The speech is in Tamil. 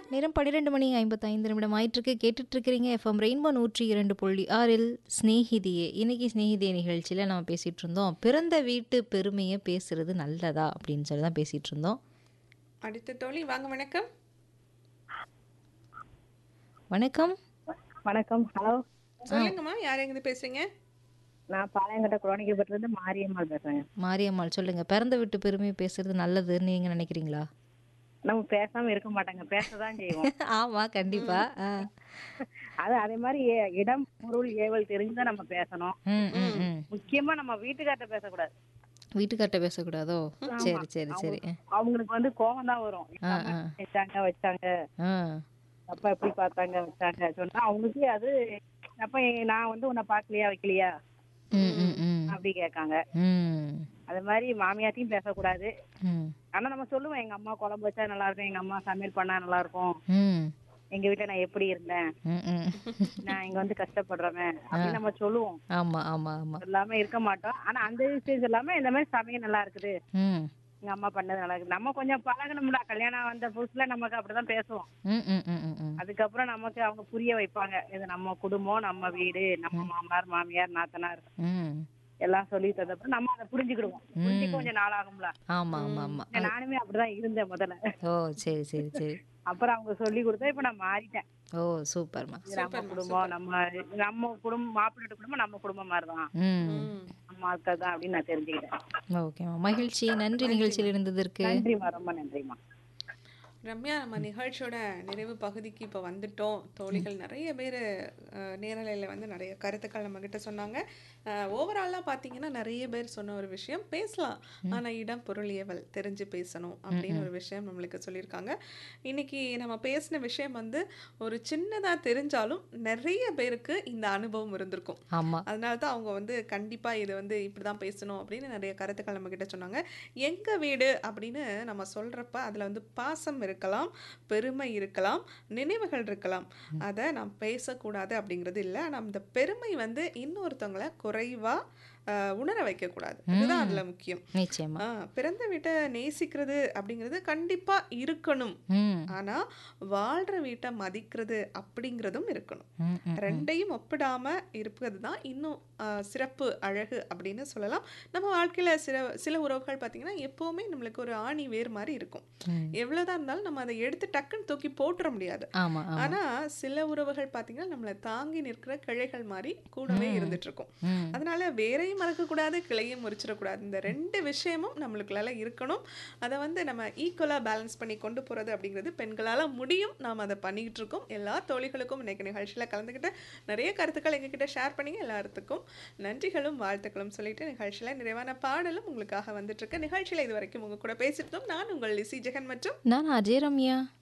நேரம் பன்னிரெண்டு மணி ஐம்பத்தைந்து நிமிடம் ஆயிட்டிருக்கு கேட்டுட்டு இருக்கிறீங்க எஃப்எம் ரெயின்போ நூற்றி இரண்டு புள்ளி ஆறில் ஸ்நேகிதியே இன்னைக்கு ஸ்நேகிதியே நிகழ்ச்சியில் நம்ம பேசிகிட்டு இருந்தோம் பிறந்த வீட்டு பெருமையை பேசுறது நல்லதா அப்படின்னு சொல்லி தான் பேசிகிட்டு இருந்தோம் அடுத்த தோழி வாங்க வணக்கம் வணக்கம் வணக்கம் ஹலோ சொல்லுங்கம்மா யார் எங்க பேசுறீங்க நான் பாளையங்கோட்டை குரோனிக்கப்பட்டில இருந்து மாரியம்மாள் பேசுறேங்க மாரியம்மாள் சொல்லுங்க பிறந்த வீட்டு பெருமையை பேசுறது நல்லதுன்னு நீங்கள் நினைக்கிறீங்களா நம்ம பேசாம இருக்க மாட்டாங்க பேசதான் செய்வோம் ஆமாம் கண்டிப்பாக ஆ அது அதே மாதிரி ஏ- இடம் பொருள் ஏவல் தெரிஞ்சுதான் நம்ம பேசணும் ம் ம் ம் முக்கியமா நம்ம வீட்டுக்கார்ட்ட பேசக்கூடாது வீட்டுக்கார்ட்ட பேசக்கூடாதோ சரி சரி சரி அவங்களுக்கு வந்து கோபம் தான் வரும் எங்க ஆ, அம்மா ஆ. வச்சாங்க வச்சாங்க ஆ அப்பா எப்படி பார்த்தாங்க வச்சாங்க சொன்னா அவங்களுக்கு அது அப்ப நான் வந்து உன்னை பார்க்கலையா வைக்கலையா ம் ம் ம் அப்படி கேட்காங்க ம் அது மாதிரி மாமியாத்தையும் பேசக்கூடாது ம் ஆனா நம்ம சொல்லுவோம் எங்க அம்மா குழம்பு வச்சா நல்லா இருக்கும் எங்க அம்மா சமையல் பண்ணா நல்லா இருக்கும் ம் எங்க வீட்டுல நான் எப்படி இருந்தேன் ம் ம் நான் இங்க வந்து கஷ்டப்படுறவன் அப்படின்னு நம்ம சொல்லுவோம் ஆமாம் ஆமாம் ஆமாம் சொல்லாம இருக்க மாட்டோம் ஆனா அந்த விஷயம் இல்லாம இந்த மாதிரி சமையல் நல்லா இருக்குது ம் எங்க அம்மா பண்ணது நல்லா இருக்குது நம்ம கொஞ்சம் பழகணும்ல கல்யாணம் வந்த புதுசுல நமக்கு அப்படிதான் பேசுவோம் ம் ம் ம் ம் ம் அதுக்கப்புறம் நமக்கு அவங்க புரிய வைப்பாங்க இது நம்ம குடும்பம் நம்ம வீடு நம்ம மாமனார் மாமியார் நாத்தனார் ம் எல்லாம் சொல்லி தந்தப்ப நம்ம அதை புரிஞ்சுக்கிடுவோம் புரிஞ்சுக்க கொஞ்சம் நாள் ஆகும்ல ஆமாம் ஆமாம் ஆமாம் இல்ல, நானுமே அப்படிதான் இருந்தேன் முதல்ல ஓ சரி சரி சரி அப்புறம் அவங்க சொல்லி கொடுத்தா இப்ப நான் மாறிட்டேன் ஓ சூப்பர்மா இது நம்ம குடும்பம் நம்ம நம்ம குடும்பம் மாப்பிள்ளை குடும்பம் நம்ம குடும்பம் மாதிரிதான் ம் நம்ம ஆட்கள் தான் அப்படின்னு நான் தெரிஞ்சுக்கிட்டேன் ஓகேம்மா மகிழ்ச்சி நன்றி நிகழ்ச்சியில் இருந்ததற்கு நன்றிம்மா ரொம்ப நன்றிம்மா ரம்யா நம்ம நிகழ்ச்சியோட நிறைவு பகுதிக்கு இப்போ வந்துட்டோம் தோழிகள் நிறைய பேர் நேரலையில் வந்து நிறைய கருத்துக்கள் நம்மக்கிட்ட சொன்னாங்க ஓவராலாக பார்த்தீங்கன்னா நிறைய பேர் சொன்ன ஒரு விஷயம் பேசலாம் ஆனால் இடம் பொருள் ஏவல் தெரிஞ்சு பேசணும் அப்படின்னு ஒரு விஷயம் நம்மளுக்கு சொல்லியிருக்காங்க இன்னைக்கு நம்ம பேசின விஷயம் வந்து ஒரு சின்னதாக தெரிஞ்சாலும் நிறைய பேருக்கு இந்த அனுபவம் இருந்திருக்கும் ஆமாம் அதனால தான் அவங்க வந்து கண்டிப்பாக இது வந்து இப்படி தான் பேசணும் அப்படின்னு நிறைய கருத்துக்கள் நம்மக்கிட்ட சொன்னாங்க எங்கள் வீடு அப்படின்னு நம்ம சொல்கிறப்ப அதில் வந்து பாசம் இருக்கலாம் பெருமை இருக்கலாம் நினைவுகள் இருக்கலாம் அதை நாம் பேசக்கூடாது அப்படிங்கிறது இல்லை ஆனால் அந்த பெருமை வந்து இன்னொருத்தவங்களை குறைவாக உணர வைக்கக்கூடாது அதுதான் அதில் முக்கியம் நிச்சயமா ஆ, பிறந்த வீட்டை நேசிக்கிறது அப்படிங்கிறது கண்டிப்பாக இருக்கணும் ம் ஆனால் வாழ்கிற வீட்டை மதிக்கிறது அப்படிங்கிறதும் இருக்கணும் ம் ம் ரெண்டையும் ஒப்பிடாம இருப்பது தான் இன்னும் ஆ, சிறப்பு அழகு அப்படின்னு சொல்லலாம் நம்ம வாழ்க்கையில சில சில உறவுகள் பார்த்தீங்கன்னா எப்போவுமே நம்மளுக்கு ஒரு ஆணி வேர் மாதிரி இருக்கும் ம். எவ்வளோதான் இருந்தாலும் நம்ம அதை எடுத்து டக்குன்னு தூக்கி போட்டுற முடியாது ஆமாம் ஆமாம் ஆனா சில உறவுகள் பார்த்தீங்கன்னா நம்மளை தாங்கி நிற்கிற கிளைகள் மாதிரி கூடவே இருந்துட்டு இருக்கும் ம் அதனால வேரையும் மறக்கக்கூடாது கிளையும் முறிச்சிடக்கூடாது இந்த ரெண்டு விஷயமும் நம்மளுக்குள்ளால இருக்கணும் அதை வந்து நம்ம ஈக்குவலாக பேலன்ஸ் பண்ணி கொண்டு போகிறது அப்படிங்கிறது பெண்களால் முடியும் நாம் அதை பண்ணிக்கிட்டு இருக்கோம் எல்லா தோழிகளுக்கும் இன்னைக்கு நிகழ்ச்சியில் கலந்துக்கிட்டு நிறைய கருத்துக்கள் எங்ககிட்ட ஷேர் பண்ணி எல்லாத்துக்கும் நன்றிகளும் வாழ்த்துக்களும் சொல்லிட்டு நிகழ்ச்சியில் நிறைவான பாடலும் உங்களுக்காக வந்துட்டு இருக்கு நிகழ்ச்சியில் இது வரைக்கும் உங்க கூட பேசிட்டு இருந்தோம் நான் உங்கள் லிசி ஜெகன் மற்றும் நான் அஜய் ரம்யா